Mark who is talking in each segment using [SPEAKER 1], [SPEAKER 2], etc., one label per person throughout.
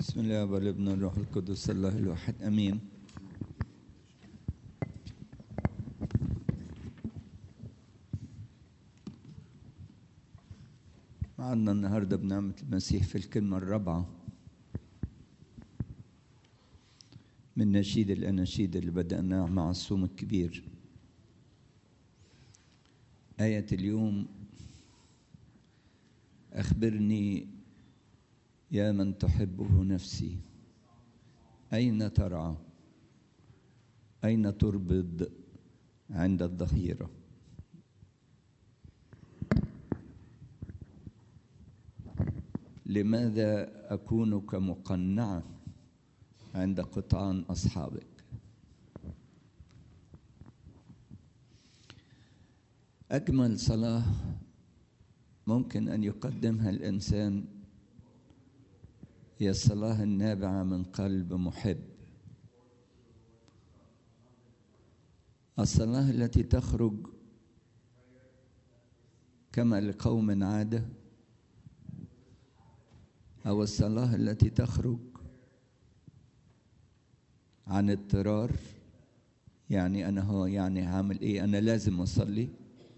[SPEAKER 1] بسم الله والابن والروح القدس الله الواحد امين معنا النهارده بنعمة المسيح في الكلمة الرابعة من نشيد الأناشيد اللي بدأناه مع الصوم الكبير آية اليوم أخبرني يا من تحبه نفسي أين ترعى أين تربض عند الظهيرة لماذا أكون كمقنعة عند قطعان أصحابك أجمل صلاة ممكن أن يقدمها الإنسان هي الصلاة النابعة من قلب محب الصلاة التي تخرج كما لقوم عادة أو الصلاة التي تخرج عن اضطرار يعني أنا هو يعني هعمل إيه أنا لازم أصلي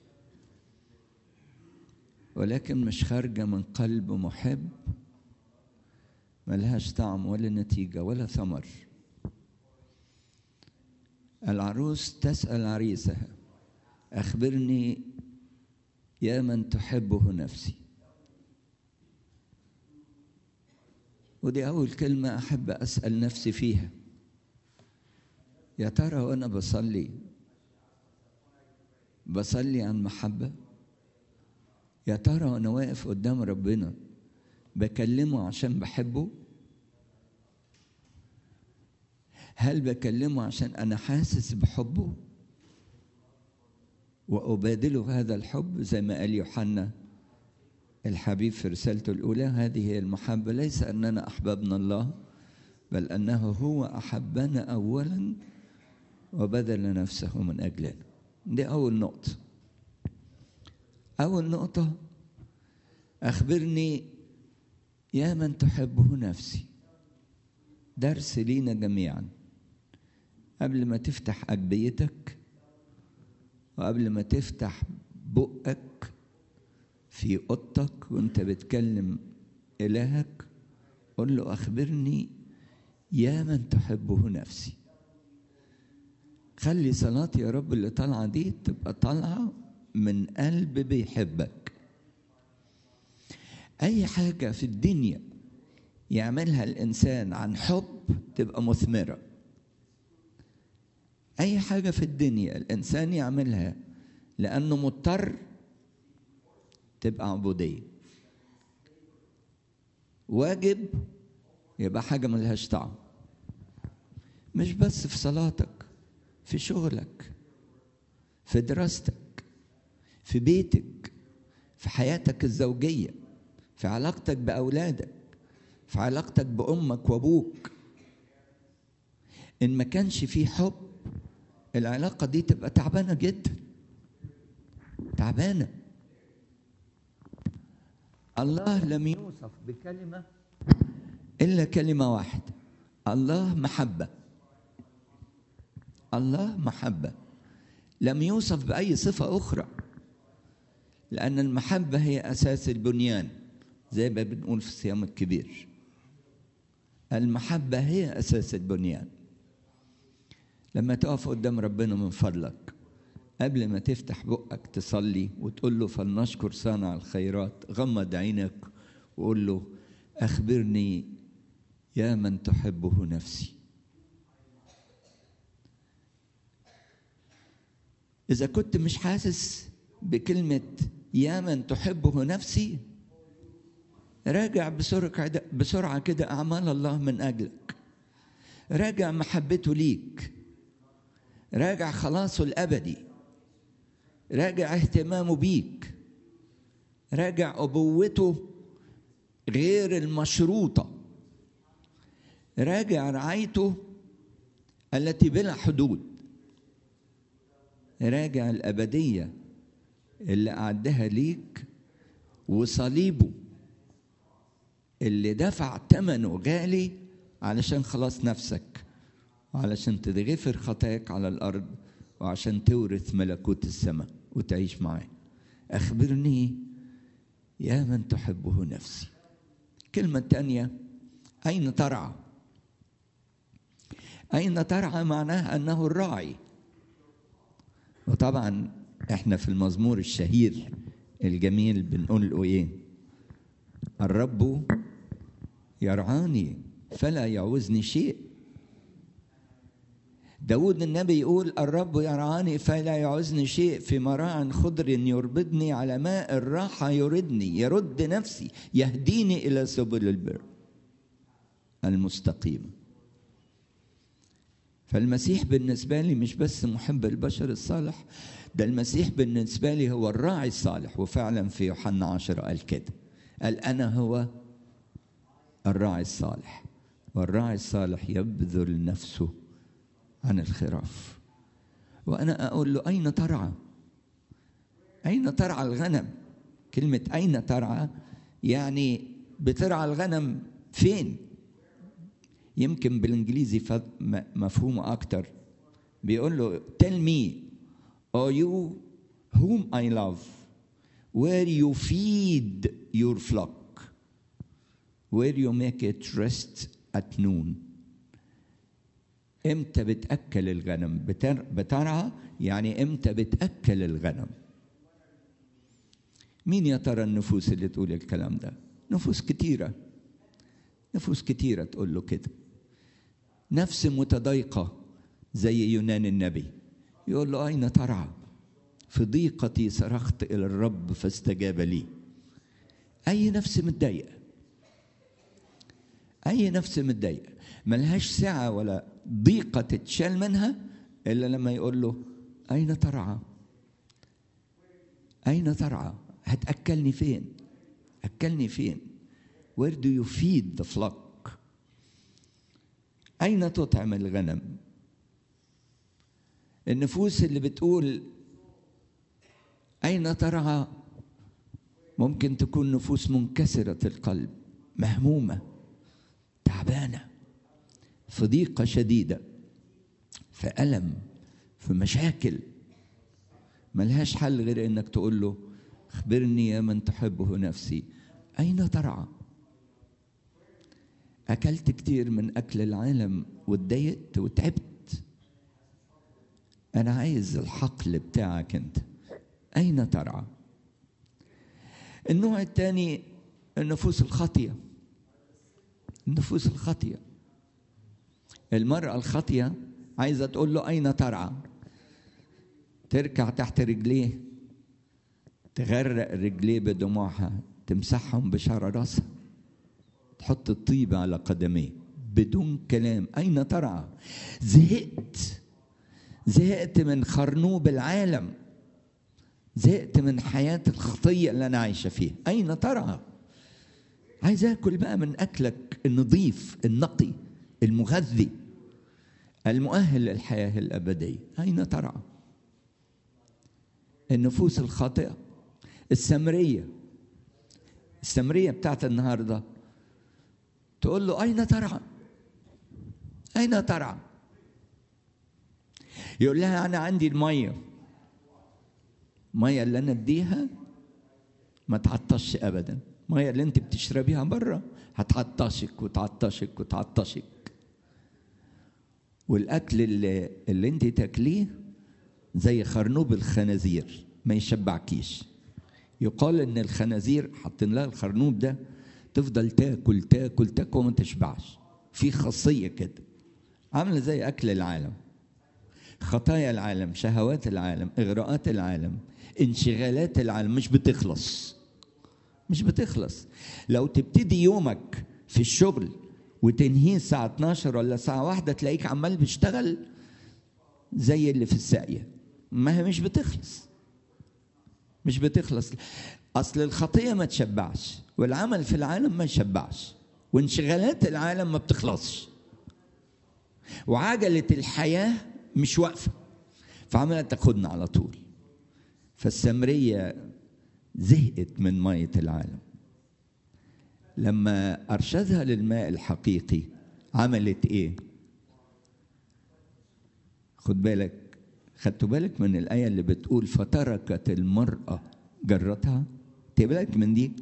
[SPEAKER 1] ولكن مش خارجة من قلب محب ملهاش طعم ولا نتيجة ولا ثمر العروس تسأل عريسها أخبرني يا من تحبه نفسي ودي أول كلمة أحب أسأل نفسي فيها يا ترى وأنا بصلي بصلي عن محبة يا ترى وأنا واقف قدام ربنا بكلمه عشان بحبه هل بكلمه عشان انا حاسس بحبه وابادله هذا الحب زي ما قال يوحنا الحبيب في رسالته الاولى هذه هي المحبه ليس اننا احببنا الله بل انه هو احبنا اولا وبذل نفسه من اجلنا دي اول نقطه اول نقطه اخبرني يا من تحبه نفسي درس لينا جميعا قبل ما تفتح أجبيتك وقبل ما تفتح بقك في أوضتك وانت بتكلم إلهك قل له أخبرني يا من تحبه نفسي خلي صلاتي يا رب اللي طالعة دي تبقى طالعة من قلب بيحبك أي حاجة في الدنيا يعملها الإنسان عن حب تبقى مثمرة أي حاجة في الدنيا الإنسان يعملها لأنه مضطر تبقى عبودية واجب يبقى حاجة ملهاش طعم مش بس في صلاتك في شغلك في دراستك في بيتك في حياتك الزوجيه في علاقتك بأولادك في علاقتك بأمك وأبوك إن ما كانش في حب العلاقة دي تبقى تعبانة جدا تعبانة الله لم يوصف بكلمة إلا كلمة واحدة الله محبة الله محبة لم يوصف بأي صفة أخرى لأن المحبة هي أساس البنيان زي ما بنقول في الصيام الكبير المحبة هي أساس البنيان لما تقف قدام ربنا من فضلك قبل ما تفتح بقك تصلي وتقول له فلنشكر صانع الخيرات غمض عينك وقول له أخبرني يا من تحبه نفسي إذا كنت مش حاسس بكلمة يا من تحبه نفسي راجع بسرعة بسرعة كده أعمال الله من أجلك راجع محبته ليك راجع خلاصه الأبدي راجع اهتمامه بيك راجع أبوته غير المشروطة راجع رعايته التي بلا حدود راجع الأبدية اللي أعدها ليك وصليبه اللي دفع ثمنه غالي علشان خلاص نفسك وعلشان تتغفر خطاياك على الأرض وعشان تورث ملكوت السماء وتعيش معاه أخبرني يا من تحبه نفسي كلمة تانية أين ترعى أين ترعى معناها أنه الراعي وطبعا احنا في المزمور الشهير الجميل بنقول له ايه الرب يرعاني فلا يعوزني شيء داود النبي يقول الرب يرعاني فلا يعوزني شيء في مراع خضر يربدني على ماء الراحة يردني يرد نفسي يهديني إلى سبل البر المستقيمة فالمسيح بالنسبة لي مش بس محب البشر الصالح ده المسيح بالنسبة لي هو الراعي الصالح وفعلا في يوحنا عشرة قال كده قال أنا هو الراعي الصالح والراعي الصالح يبذل نفسه عن الخراف وأنا أقول له أين ترعى أين ترعى الغنم كلمة أين ترعى يعني بترعى الغنم فين يمكن بالإنجليزي مفهومة أكتر بيقول له tell me are you whom I love where you feed your flock where you make it rest at noon امتى بتاكل الغنم بتر... بترعى يعني امتى بتاكل الغنم مين يا ترى النفوس اللي تقول الكلام ده نفوس كتيره نفوس كتيره تقول له كده نفس متضايقه زي يونان النبي يقول له اين ترعى في ضيقتي صرخت الى الرب فاستجاب لي اي نفس متضايقه اي نفس متضايقه ملهاش سعه ولا ضيقه تتشال منها الا لما يقول له اين ترعى اين ترعى هتاكلني فين اكلني فين where do you feed the flock اين تطعم الغنم النفوس اللي بتقول اين ترعى ممكن تكون نفوس منكسره القلب مهمومه تعبانه في ضيقه شديده في الم في مشاكل ملهاش حل غير انك تقول له اخبرني يا من تحبه نفسي اين ترعى اكلت كتير من اكل العالم واتضايقت وتعبت انا عايز الحقل بتاعك انت اين ترعى النوع الثاني النفوس الخاطيه النفوس الخاطيه المرأة الخاطية عايزة تقول له أين ترعى تركع تحت رجليه تغرق رجليه بدموعها تمسحهم بشعر راسها تحط الطيبة على قدميه بدون كلام أين ترعى زهقت زهقت من خرنوب العالم زهقت من حياة الخطية اللي أنا عايشة فيها أين ترعى عايز أكل بقى من أكلك النظيف النقي المغذي المؤهل للحياة الأبدية أين ترعى النفوس الخاطئة السمرية السمرية بتاعت النهاردة تقول له أين ترعى أين ترعى يقول لها أنا عندي المية المية اللي أنا أديها ما تعطش أبدا المية اللي أنت بتشربيها بره هتعطشك وتعطشك وتعطشك والاكل اللي, اللي انت تاكليه زي خرنوب الخنازير ما يشبعكيش يقال ان الخنازير حاطين لها الخرنوب ده تفضل تاكل تاكل تاكل وما تشبعش في خاصيه كده عامله زي اكل العالم خطايا العالم شهوات العالم اغراءات العالم انشغالات العالم مش بتخلص مش بتخلص لو تبتدي يومك في الشغل وتنهيه الساعة 12 ولا الساعة واحدة تلاقيك عمال بتشتغل زي اللي في الساقية ما هي مش بتخلص مش بتخلص أصل الخطية ما تشبعش والعمل في العالم ما يشبعش وانشغالات العالم ما بتخلصش وعجلة الحياة مش واقفة فعمالة تاخدنا على طول فالسمرية زهقت من مية العالم لما أرشدها للماء الحقيقي عملت إيه؟ خد بالك خدتوا بالك من الآية اللي بتقول فتركت المرأة جرتها بالك من دي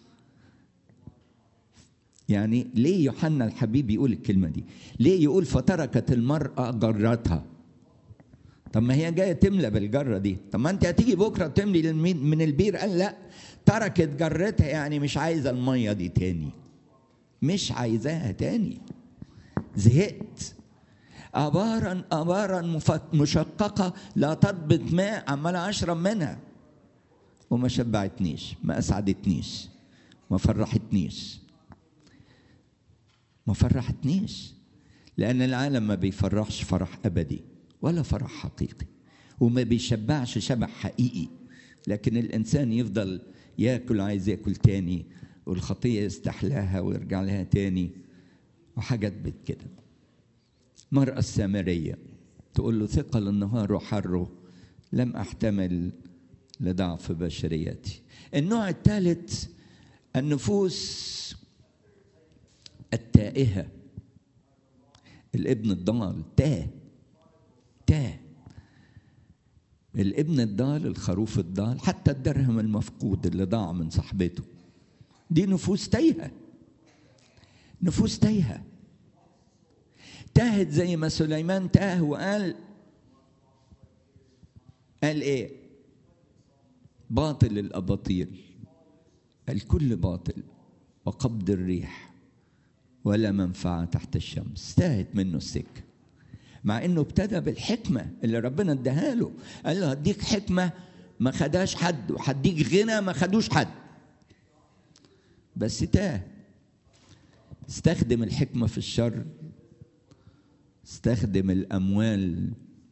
[SPEAKER 1] يعني ليه يوحنا الحبيب يقول الكلمة دي ليه يقول فتركت المرأة جرتها طب ما هي جاية تملى بالجرة دي طب ما انت هتيجي بكرة تملي من البير قال لا تركت جرتها يعني مش عايزة المية دي تاني مش عايزاها تاني زهقت أبارا أبارا مشققة لا تضبط ماء عمال أشرب منها وما شبعتنيش ما أسعدتنيش ما فرحتنيش ما فرحتنيش لأن العالم ما بيفرحش فرح أبدي ولا فرح حقيقي وما بيشبعش شبع حقيقي لكن الإنسان يفضل ياكل عايز ياكل تاني والخطية يستحلاها ويرجع لها تاني وحاجات بت كده المرأة السامرية تقول له ثقل النهار وحره لم أحتمل لضعف بشريتي النوع الثالث النفوس التائهة الابن الضال تاه تاه الابن الضال الخروف الضال حتى الدرهم المفقود اللي ضاع من صاحبته دي نفوس تايهة نفوس تايهة تاهت زي ما سليمان تاه وقال قال ايه باطل الاباطيل الكل باطل وقبض الريح ولا منفعة تحت الشمس تاهت منه السكة مع انه ابتدى بالحكمة اللي ربنا اداها له قال له هديك حكمة ما خداش حد وهديك غنى ما خدوش حد بس تاه استخدم الحكمة في الشر استخدم الأموال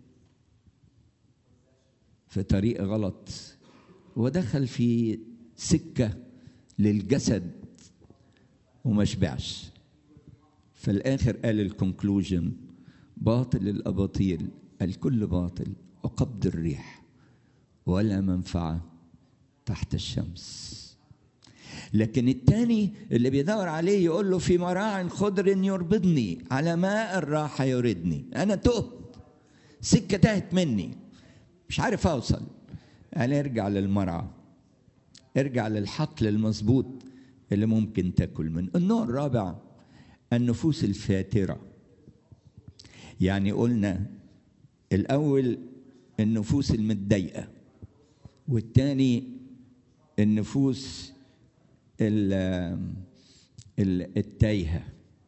[SPEAKER 1] في طريق غلط ودخل في سكة للجسد وما شبعش في الآخر قال الكونكلوجن باطل الأباطيل الكل باطل وقبض الريح ولا منفعة تحت الشمس لكن التاني اللي بيدور عليه يقول له في مراع خضر يربضني على ماء الراحة يردني أنا تهت سكة تهت مني مش عارف أوصل أنا ارجع للمرعى ارجع للحقل المظبوط اللي ممكن تاكل منه النوع الرابع النفوس الفاترة يعني قلنا الأول النفوس المتضايقة والتاني النفوس التايهة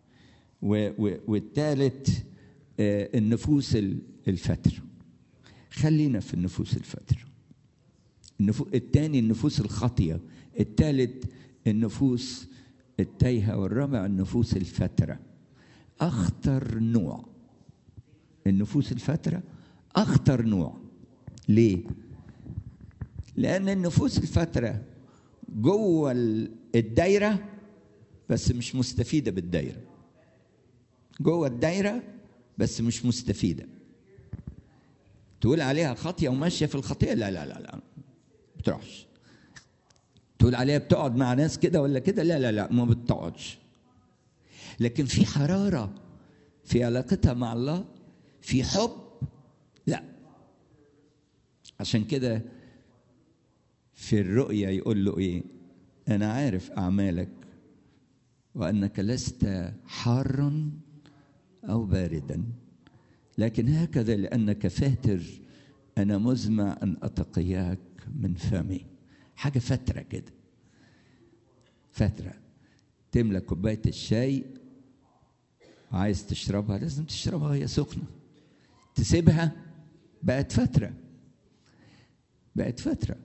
[SPEAKER 1] والثالث النفوس الفترة خلينا في النفوس الفترة النفو... الثاني النفوس الخاطية الثالث النفوس التايهة والرابع النفوس الفترة أخطر نوع النفوس الفترة أخطر نوع ليه؟ لأن النفوس الفترة جوه الدايرة بس مش مستفيدة بالدايرة جوه الدايرة بس مش مستفيدة تقول عليها خاطية وماشية في الخطية لا لا لا لا بتروحش تقول عليها بتقعد مع ناس كده ولا كده لا لا لا ما بتقعدش لكن في حرارة في علاقتها مع الله في حب لا عشان كده في الرؤيا يقول له ايه انا عارف اعمالك وانك لست حارا او باردا لكن هكذا لانك فاتر انا مزمع ان اتقياك من فمي حاجه فتره كده فتره تملى كوبايه الشاي عايز تشربها لازم تشربها وهي سخنه تسيبها بقت فتره بقت فتره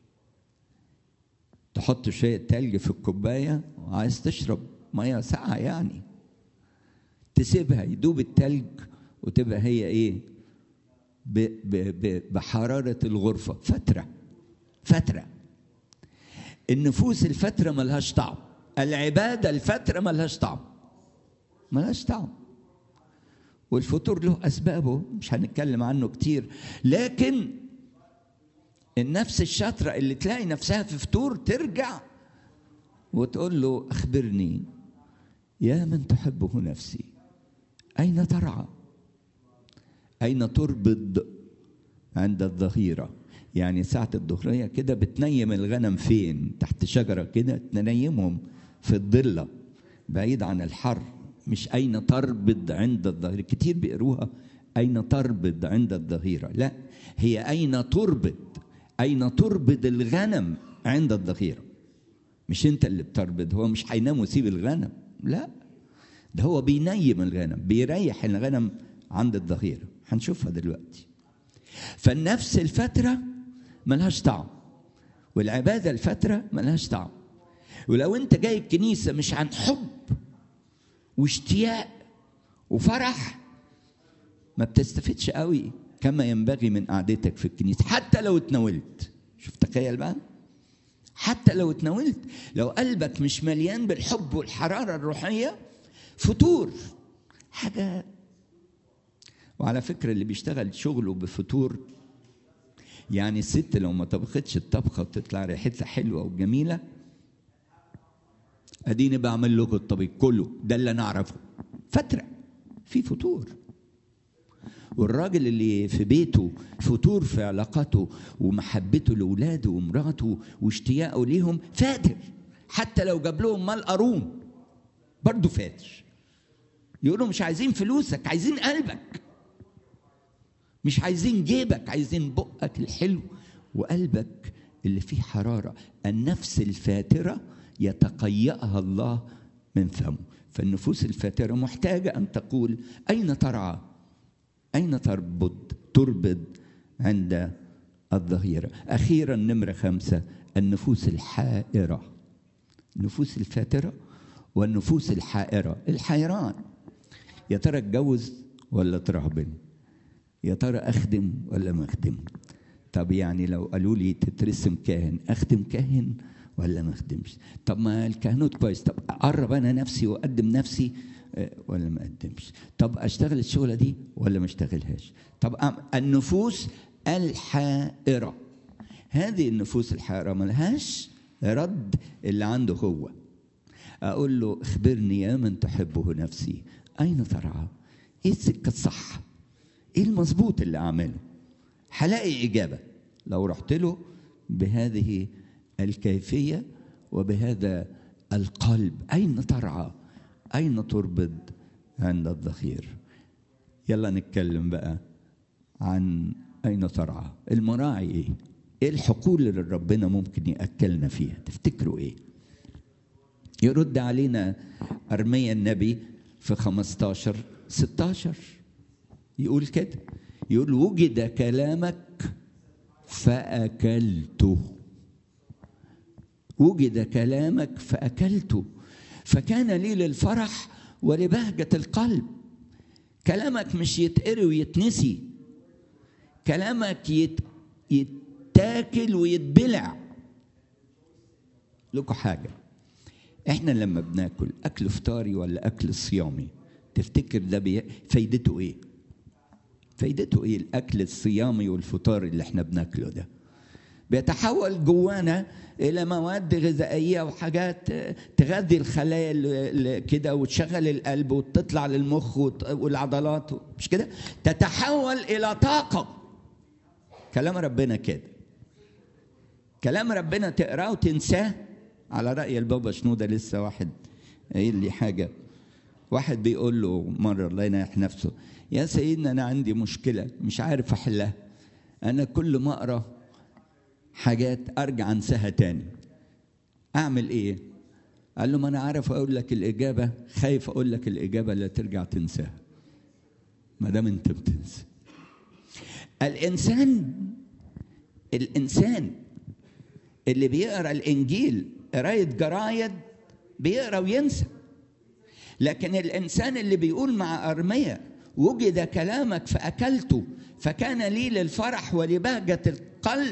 [SPEAKER 1] تحط شوية تلج في الكوباية وعايز تشرب مية ساقعة يعني تسيبها يدوب التلج وتبقى هي ايه ب ب ب بحرارة الغرفة فترة فترة النفوس الفترة ملهاش طعم العبادة الفترة ملهاش طعم ملهاش طعم والفطور له أسبابه مش هنتكلم عنه كتير لكن النفس الشاطرة اللي تلاقي نفسها في فطور ترجع وتقول له اخبرني يا من تحبه نفسي اين ترعى اين تربض عند الظهيره يعني ساعة الظهرية كده بتنيم الغنم فين تحت شجرة كده تنيمهم في الضلة بعيد عن الحر مش أين تربض عند الظهيرة كتير بيقروها أين تربض عند الظهيرة لا هي أين تربض أين تربض الغنم عند الظهيرة مش أنت اللي بتربض هو مش هينام ويسيب الغنم لا ده هو بينيم الغنم بيريح الغنم عند الظهيرة هنشوفها دلوقتي فالنفس الفترة ملهاش طعم والعبادة الفترة ملهاش طعم ولو انت جاي الكنيسة مش عن حب واشتياق وفرح ما بتستفدش قوي كما ينبغي من قعدتك في الكنيسة حتى لو اتناولت شوف تخيل بقى حتى لو اتناولت لو قلبك مش مليان بالحب والحرارة الروحية فطور حاجة وعلى فكرة اللي بيشتغل شغله بفطور يعني الست لو ما طبختش الطبخة وتطلع ريحتها حلوة وجميلة اديني بعمل لكم الطبيخ كله ده اللي انا اعرفه فتره في فطور والراجل اللي في بيته فطور في علاقاته ومحبته لاولاده ومراته واشتياقه ليهم فاتر حتى لو جاب لهم مال قارون برضه فاتر يقولوا مش عايزين فلوسك عايزين قلبك مش عايزين جيبك عايزين بقك الحلو وقلبك اللي فيه حرارة النفس الفاترة يتقيأها الله من فمه فالنفوس الفاترة محتاجة أن تقول أين ترعى أين تربض تربض عند الظهيرة أخيرا نمرة خمسة النفوس الحائرة النفوس الفاترة والنفوس الحائرة الحيران يا ترى اتجوز ولا ترهبن يا ترى أخدم ولا ما أخدم طب يعني لو قالوا لي تترسم كاهن أخدم كاهن ولا ما أخدمش طب ما الكهنوت كويس طب أقرب أنا نفسي وأقدم نفسي ولا ما أقدمش طب أشتغل الشغلة دي ولا ما أشتغلهاش طب النفوس الحائرة هذه النفوس الحائرة ملهاش رد اللي عنده هو أقول له اخبرني يا من تحبه نفسي أين ترعى إيه السكة الصح إيه المظبوط اللي أعمله هلاقي إجابة لو رحت له بهذه الكيفية وبهذا القلب أين ترعى أين تربض عند الظهير يلا نتكلم بقى عن أين ترعى المراعي إيه إيه الحقول اللي ربنا ممكن يأكلنا فيها تفتكروا إيه يرد علينا أرميا النبي في 15 16 يقول كده يقول وجد كلامك فأكلته وجد كلامك فأكلته فكان لي للفرح ولبهجة القلب كلامك مش يتقري ويتنسي كلامك يت... يتاكل ويتبلع لكم حاجة احنا لما بناكل اكل فطاري ولا اكل صيامي تفتكر ده بي... فايدته ايه فايدته ايه الاكل الصيامي والفطار اللي احنا بناكله ده بيتحول جوانا الى مواد غذائيه وحاجات تغذي الخلايا كده وتشغل القلب وتطلع للمخ والعضلات مش كده تتحول الى طاقه كلام ربنا كده كلام ربنا تقراه وتنساه على راي البابا شنوده لسه واحد قايل لي حاجه واحد بيقول له مره الله ينيح نفسه يا سيدنا انا عندي مشكله مش عارف احلها انا كل ما اقرا حاجات ارجع انساها تاني اعمل ايه قال له ما انا عارف اقول لك الاجابه خايف اقول لك الاجابه لا ترجع تنساها ما دام انت بتنسى الانسان الانسان اللي بيقرا الانجيل قرايه جرايد بيقرا وينسى لكن الانسان اللي بيقول مع ارميه وجد كلامك فاكلته فكان لي للفرح ولبهجه القلب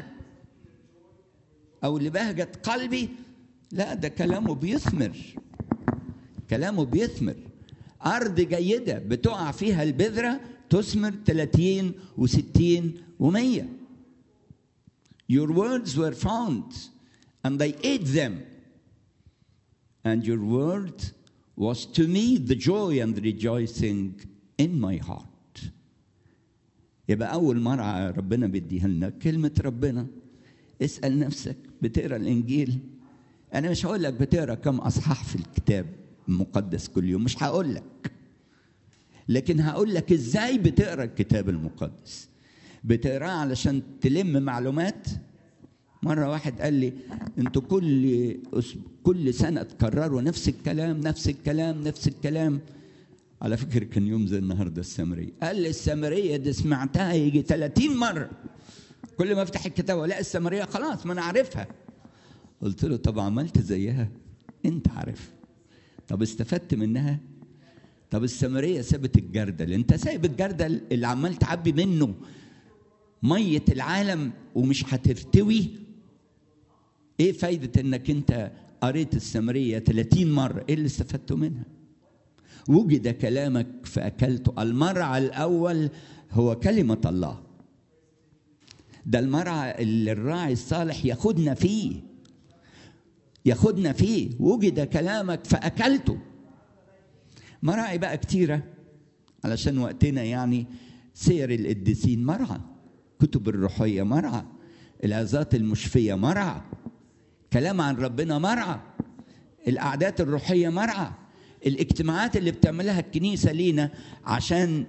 [SPEAKER 1] او لبهجه قلبي لا ده كلامه بيثمر كلامه بيثمر ارض جيده بتقع فيها البذره تثمر 30 و60 و100 Your words were found and they ate them and your word was to me the joy and rejoicing in my heart يبقى أول مرة ربنا بيديها لنا كلمة ربنا اسأل نفسك بتقرا الإنجيل أنا مش هقول لك بتقرا كم أصحاح في الكتاب المقدس كل يوم مش هقول لك لكن هقول لك إزاي بتقرا الكتاب المقدس بتقراه علشان تلم معلومات مرة واحد قال لي انتوا كل كل سنة تكرروا نفس الكلام نفس الكلام نفس الكلام على فكرة كان يوم زي النهاردة السامرية قال لي السامرية دي سمعتها يجي 30 مرة كل ما افتح الكتاب لا السامرية خلاص ما انا عارفها قلت له طب عملت زيها انت عارف طب استفدت منها طب السامرية سابت الجردل انت سايب الجردل اللي عمال تعبي منه مية العالم ومش هترتوي ايه فايدة انك انت قريت السامرية 30 مرة ايه اللي استفدته منها وجد كلامك فأكلته المرعى الأول هو كلمة الله ده المرعى اللي الراعي الصالح ياخدنا فيه ياخدنا فيه وجد كلامك فأكلته مراعي بقى كتيرة علشان وقتنا يعني سير القديسين مرعى كتب الروحية مرعى العظات المشفية مرعى كلام عن ربنا مرعى القعدات الروحية مرعى الاجتماعات اللي بتعملها الكنيسة لينا عشان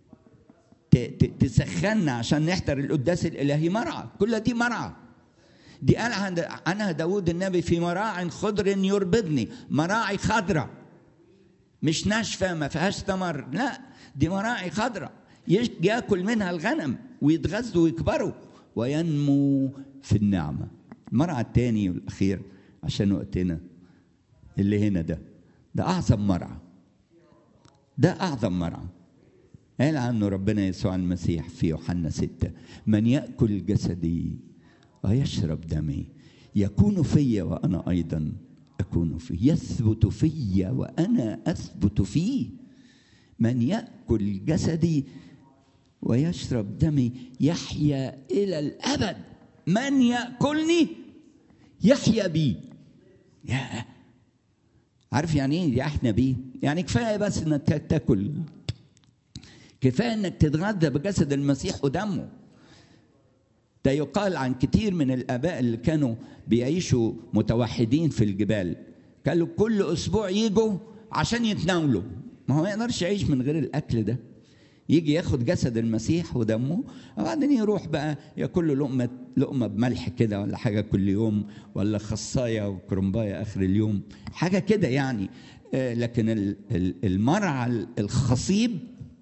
[SPEAKER 1] تسخنا عشان نحضر القداس الإلهي مرعى كل دي مرعى دي قال عنها داود النبي في مراع خضر يربضني مراعي خضراء مش ناشفة ما فيهاش ثمر لا دي مراعي خضراء ياكل منها الغنم ويتغذوا ويكبروا وينمو في النعمة المرعى الثاني والأخير عشان وقتنا اللي هنا ده ده أعظم مرعى ده أعظم مرعى قال عنه ربنا يسوع المسيح في يوحنا ستة من يأكل جسدي ويشرب دمي يكون في وأنا أيضا أكون فيه يثبت في وأنا أثبت فيه من يأكل جسدي ويشرب دمي يحيا إلى الأبد من يأكلني يحيا بي يا عارف يعني ايه يحيا بيه يعني كفايه بس انك تاكل كفايه انك تتغذى بجسد المسيح ودمه ده يقال عن كتير من الاباء اللي كانوا بيعيشوا متوحدين في الجبال كانوا كل اسبوع يجوا عشان يتناولوا ما هو ما يقدرش يعيش من غير الاكل ده يجي ياخد جسد المسيح ودمه وبعدين يروح بقى ياكل له لقمه لقمه بملح كده ولا حاجه كل يوم ولا خصايه وكرنبايه اخر اليوم حاجه كده يعني لكن المرعى الخصيب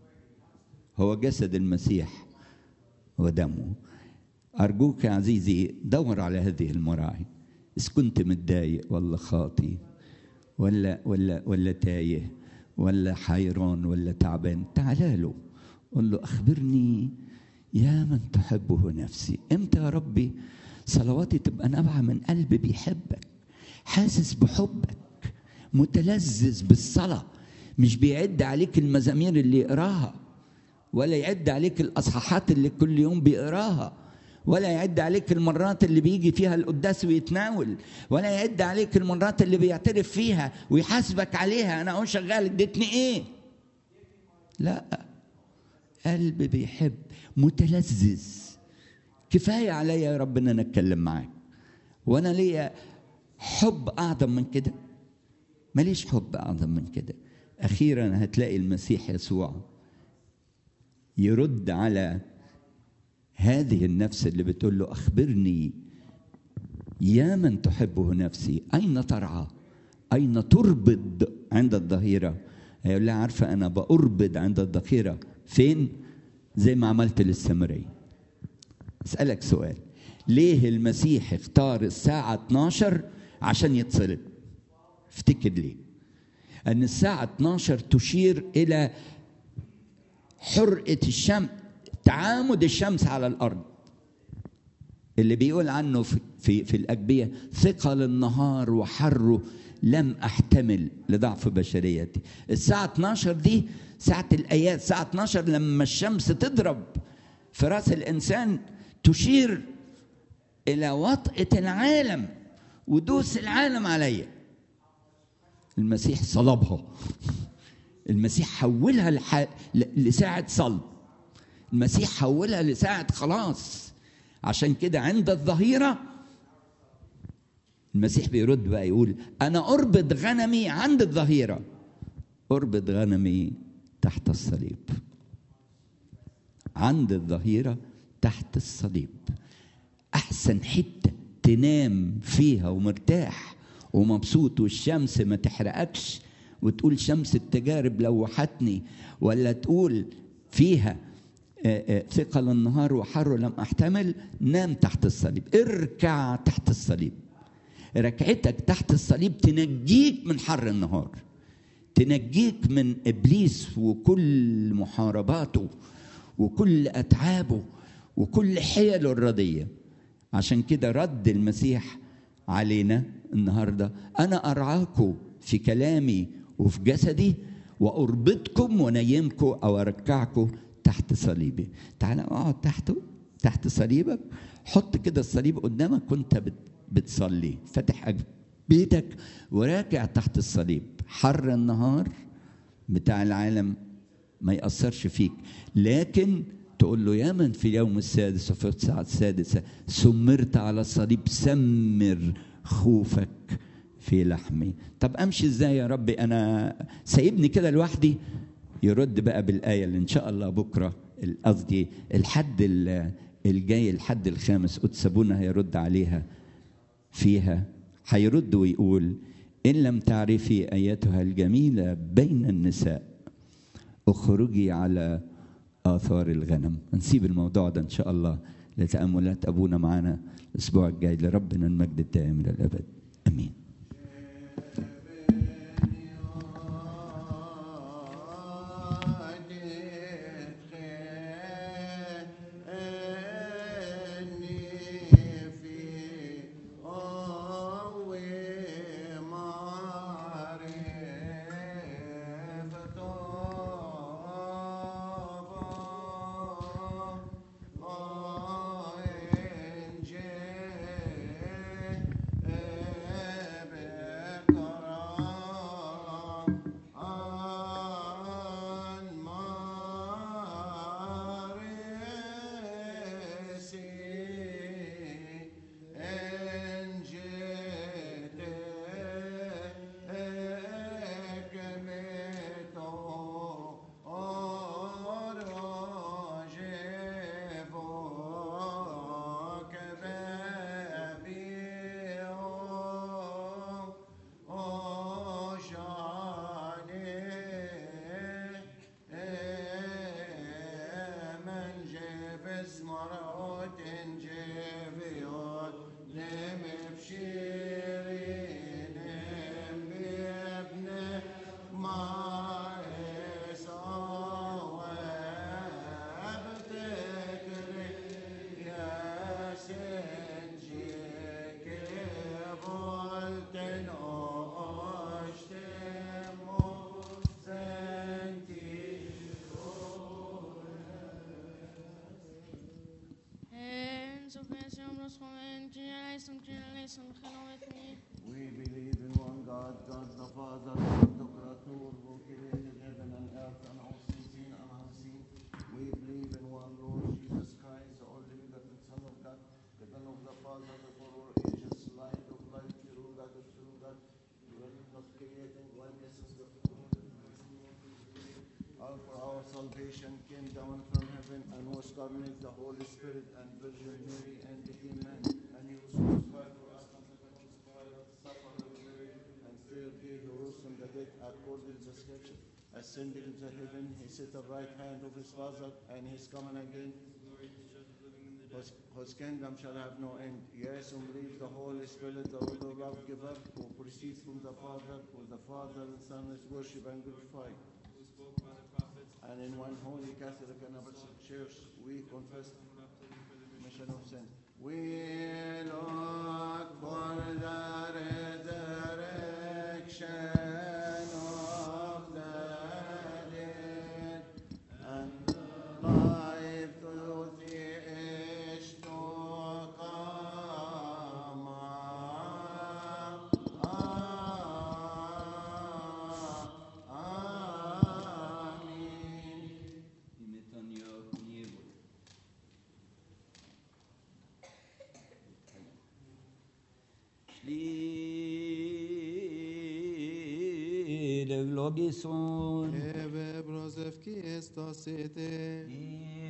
[SPEAKER 1] هو جسد المسيح ودمه ارجوك يا عزيزي دور على هذه المراعي اذا كنت متضايق ولا خاطي ولا ولا ولا تايه ولا حيران ولا تعبان تعال له قل له اخبرني يا من تحبه نفسي امتى يا ربي صلواتي تبقى نابعه من قلب بيحبك حاسس بحبك متلذذ بالصلاه مش بيعد عليك المزامير اللي يقراها ولا يعد عليك الاصحاحات اللي كل يوم بيقراها ولا يعد عليك المرات اللي بيجي فيها القداس ويتناول ولا يعد عليك المرات اللي بيعترف فيها ويحاسبك عليها انا اهو شغال اديتني ايه لا قلب بيحب متلذذ كفايه عليا يا رب ان انا اتكلم معاك وانا ليا حب اعظم من كده ماليش حب اعظم من كده اخيرا هتلاقي المسيح يسوع يرد على هذه النفس اللي بتقول له اخبرني يا من تحبه نفسي اين ترعى اين تربض عند الظهيره هيقول لها عارفه انا بأربض عند الظهيره فين زي ما عملت للسامريه اسالك سؤال ليه المسيح اختار الساعه 12 عشان يتصلب افتكر ليه ان الساعه 12 تشير الى حرقه الشمس تعامد الشمس على الارض اللي بيقول عنه في في, في الاجبيه ثقل النهار وحره لم احتمل لضعف بشريتي الساعه 12 دي ساعه الايات الساعه 12 لما الشمس تضرب في راس الانسان تشير الى وطئه العالم ودوس العالم عليا المسيح صلبها المسيح حولها لح... لساعة صلب المسيح حولها لساعة خلاص عشان كده عند الظهيرة المسيح بيرد بقى يقول أنا أربط غنمي عند الظهيرة أربط غنمي تحت الصليب عند الظهيرة تحت الصليب أحسن حتة تنام فيها ومرتاح ومبسوط والشمس ما تحرقكش وتقول شمس التجارب لوحتني ولا تقول فيها ثقل النهار وحر لم احتمل نام تحت الصليب اركع تحت الصليب ركعتك تحت الصليب تنجيك من حر النهار تنجيك من ابليس وكل محارباته وكل اتعابه وكل حيله الرديه عشان كده رد المسيح علينا النهارده انا ارعاكم في كلامي وفي جسدي واربطكم ونيمكم او اركعكم تحت صليبي تعال اقعد تحته تحت صليبك حط كده الصليب قدامك وانت بتصلي فاتح بيتك وراكع تحت الصليب حر النهار بتاع العالم ما يأثرش فيك لكن تقول له يا من في اليوم السادس وفي الساعة السادسة سمرت على الصليب سمر خوفك في لحمي طب امشي ازاي يا ربي انا سايبني كده لوحدي يرد بقى بالايه اللي ان شاء الله بكره قصدي الحد الجاي الحد الخامس قدس ابونا هيرد عليها فيها هيرد ويقول ان لم تعرفي ايتها الجميله بين النساء اخرجي على اثار الغنم نسيب الموضوع ده ان شاء الله لتاملات ابونا معانا الاسبوع الجاي لربنا المجد الدائم الى الابد امين
[SPEAKER 2] We believe in one God, God the Father, God the Creator, who created heaven and earth and all things seen and unseen. We believe in one Lord Jesus Christ, the only begotten Son of God, given of the Father before all ages, light of light, true God of true God, working of creating one essence of all for our salvation came down from heaven and was carnate the Holy Spirit and Virgin Mary and became man, and he was crucified for us and crucified, suffered and buried, and third day he rose from the dead according to the scripture, ascended into heaven, he sat at the right hand of his Father, and he's coming again. Whose, whose kingdom shall have no end. Yes, and believe the Holy Spirit, the Lord of love giver, who proceeds from the Father, who the Father and Son is worship and glorified. And in one holy Catholic and Apostolic Church, we confess mission of sin. We look for the resurrection of the dead and life to the age to come.
[SPEAKER 1] eulogison.
[SPEAKER 3] Ebe brozevki estas ete.